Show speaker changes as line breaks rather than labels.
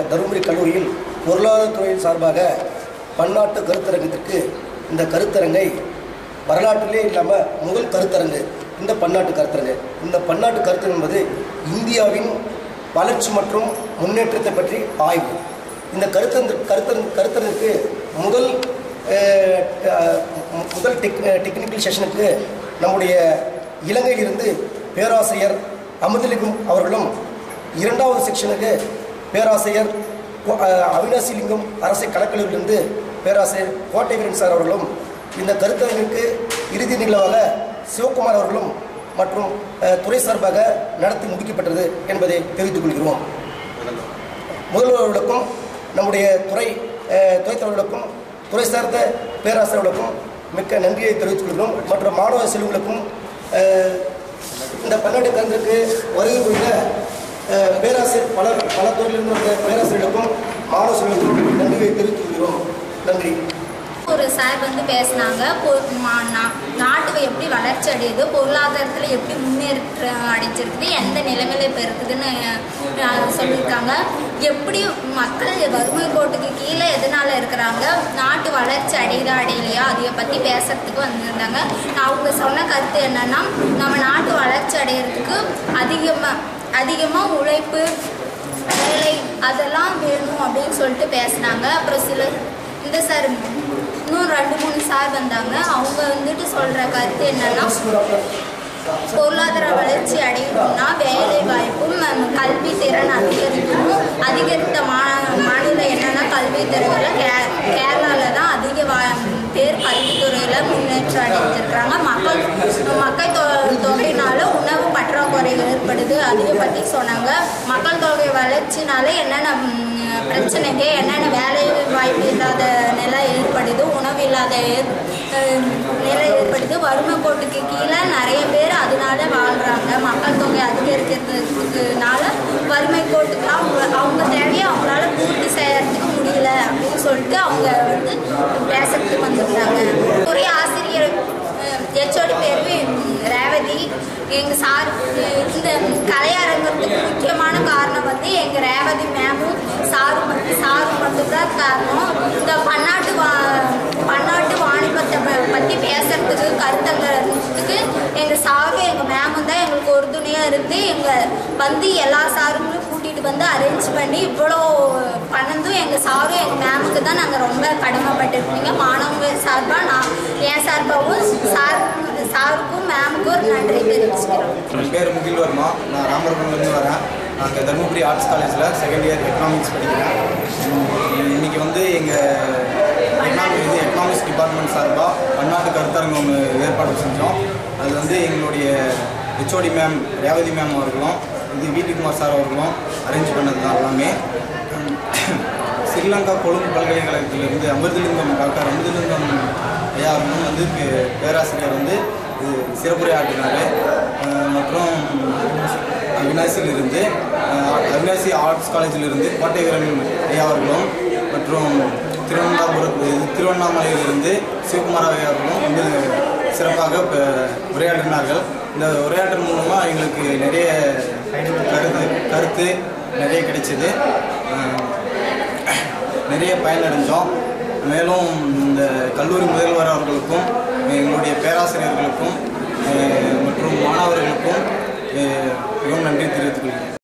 தருமபுரி கல்லூரியில் பொருளாதாரத்துறையின் சார்பாக பன்னாட்டு கருத்தரங்கத்திற்கு இந்த கருத்தரங்கை வரலாற்றிலே இல்லாமல் முதல் கருத்தரங்கு இந்த பன்னாட்டு கருத்தரங்கு இந்த பன்னாட்டு கருத்தரங்கு என்பது இந்தியாவின் வளர்ச்சி மற்றும் முன்னேற்றத்தை பற்றி ஆய்வு இந்த கருத்தரங்கு கருத்தரங்கு கருத்தரங்குக்கு முதல் அஹ், அஹ், முதல் டெக் டெக்னிக்கல் செஷனுக்கு நம்முடைய இலங்கையிலிருந்து பேராசிரியர் அமுதலிங்கம் அவர்களும் இரண்டாவது செக்ஷனுக்கு பேராசிரியர் கோ- அஹ், அவினாசிலிங்கம் அரசு கலக்கல்லூரிலிருந்து பேராசிரியர் கோட்டை வீரன் சார் அவர்களும் இந்த கருத்தரங்கிற்கு இறுதி நிகழ்வாக சிவகுமார் அவர்களும் மற்றும் அஹ், துறை சார்பாக நடத்தி முடிக்கப்பட்டது என்பதை தெரிவித்துக் கொள்கிறோம் முதல்வர்களுக்கும் நம்முடைய துறை அஹ், துறை தலைவர்களுக்கும் துறை சார்ந்த பேராசிரியர்களுக்கும் மிக்க நன்றியை தெரிவித்துக் கொள்கிறோம் மற்றும் மாணவ செல்வங்களுக்கும் அஹ், இந்த பன்னாட்டு கலந்துக்கு வருகை புரிந்த அஹ், பேராசிரியர் பல பல துறையிலிருந்து வந்த பேராசிரியர்களுக்கும் மாணவ செல்வங்களுக்கும் நன்றியை தெரிவித்துக் கொள்கிறோம் நன்றி
ஒரு சார் வந்து பேசினாங்க பொ- மா- நா- நாட்டுக்கு எப்படி வளர்ச்சி அடையுது பொருளாதாரத்தில் எப்படி முன்னேற்றம் அடைஞ்சிருக்குது எந்த நிலைமையில இப்போ இருக்குதுன்னு அஹ், சொல்லியிருக்காங்க எப்படி மக்கள் வறுமை கோட்டுக்கு கீழே எதனால இருக்கிறாங்க நாட்டு வளர்ச்சி அடையுதா அடையலையா அதை பற்றி பேசுறதுக்கு வந்திருந்தாங்க அவங்க சொன்ன கருத்து என்னன்னா நம்ம நாட்டு வளர்ச்சி அடையிறதுக்கு அதிகமாக அதிகமாக உழைப்பு வேலை அதெல்லாம் வேணும் அப்படின்னு சொல்லிட்டு பேசினாங்க அப்புறம் சில இந்த சார் இன்னும் ரெண்டு மூணு சார் வந்தாங்க அவங்க வந்துட்டு சொல்கிற கருத்து என்னன்னா பொருளாதார வளர்ச்சி அடையணும்னா வேலை வாய்ப்பும் நம்ம கல்வி திறன் அதிகரிக்கணும் அதிகரித்த மா மாநிலம் என்னன்னா கல்வி துறையில் கே கேரளாவில் தான் அதிக வா பேர் கல்வித்துறையில் முன்னேற்றம் அடைஞ்சிருக்கிறாங்க மக்கள் மக்கள் தொ தொகையினால உணவு பற்றாக்குறை ஏற்படுது அதை பற்றி சொன்னாங்க மக்கள் தொகை வளர்ச்சினால என்னென்ன ம், பிரச்சனைங்க என்னென்ன வேலை வாய்ப்பு இல்லாத நிலை ஏற்படுது உணவு இல்லாத ஏற்- அஹ், நிலை ஏற்படுது வறுமை கோட்டுக்கு கீழே நிறைய பேர் அதனால வாழ்கிறாங்க மக்கள் தொகை அதிகரிக்கிறதுனால வறுமை கோட்டுக்கு அவங்க அவங்க தேவையை அவங்களால பூர்த்தி செய்யறதுக்கு முடியல அப்படின்னு சொல்லிட்டு அவங்க வந்து பேசுறதுக்கு வந்திருந்தாங்க ஒரே ஆசிரியர் ஹெச்ஓடி பேர் ரேவதி எங்கள் சார் அஹ் இந்த கலையரங்கத்துக்கு முக்கியமான காரணம் வந்து எங்கள் ரேவதி மேமும் சாரும் மட்டும் சாரும் மட்டும்தான் காரணம் இந்த பன்னாட்டு வா பன்னாட்டு வாணிபத்தை ப- பற்றி பேசுறதுக்கு கருத்தங்கிறதுக்கு எங்கள் சாரும் எங்கள் மேமும் தான் எங்களுக்கு உறுதுணையாக இருந்து எங்கள் வந்து எல்லா சாருங்களும் கூட்டிகிட்டு வந்து அரேஞ்ச் பண்ணி இவ்வளோ பண்ணதும் எங்கள் சாரும் எங்கள் மேமுக்கு தான் நாங்கள் ரொம்ப கடமைப்பட்டிருக்கீங்க மாணவங்க சார்பாக நான் என் சார்பாகவும் சார் சாருக்கும் மேமுக்கும் ஒரு நன்றி தெரிவிச்சுக்கிறோம்
என் பேர் முகில் வர்மா நான் ராமபுரம்லேருந்து வரேன் நான் இங்கே தருமபுரி ஆர்ட்ஸ் காலேஜில் செகண்ட் இயர் எக்கனாமிக்ஸ் படிக்கிறேன் உம், இன்னைக்கு வந்து எங்கள் எக்கனாமிக் இது எக்கனாமிக்ஸ் டிபார்ட்மெண்ட் சார்பாக பன்னாட்டு கருத்தரங்கம் ஒன்று ஏற்பாடு செஞ்சோம் அது வந்து எங்களுடைய ஹெச்ஓடி மேம் ரேவதி மேம் அவர்களும் இது வீட்டுக்குமார் சார் அவர்களும் அரேஞ்ச் பண்ணது தான் எல்லாமே உம், ஸ்ரீலங்கா கொழும்பு பல்கலைக்கழகத்திலிருந்து அமிர்தலிங்கம் டாக்டர் அமிர்தலிங்கம் ஐயா அவர்களும் வந்து பே- பேராசிரியர் வந்து இது சிறப்புரையாற்றினார் அஹ் மற்றும் அவினாசியிலிருந்து அஹ் அவினாசி ஆர்ட்ஸ் காலேஜிலிருந்து கோட்டை வீரன் ஐயா அவர்களும் மற்றும் திருவண்ணாபுரத்து திருவண்ணாமலையிலிருந்து சிவகுமார் ஐயா அவர்களும் வந்து சிறப்பாக ப- உரையாற்றினார்கள் இந்த உரையாற்றல் மூலமாக எங்களுக்கு நிறைய கருத்து கருத்து நிறைய கிடைச்சிது அஹ் நிறைய பயனடைஞ்சோம் மேலும் இந்த கல்லூரி முதல்வர் அவர்களுக்கும் எங்களுடைய பேராசிரியர்களுக்கும் அஹ், மற்றும் மாணவர்களுக்கும் அஹ், மிகவும் நன்றி தெரிவித்துக் கொள்கிறேன்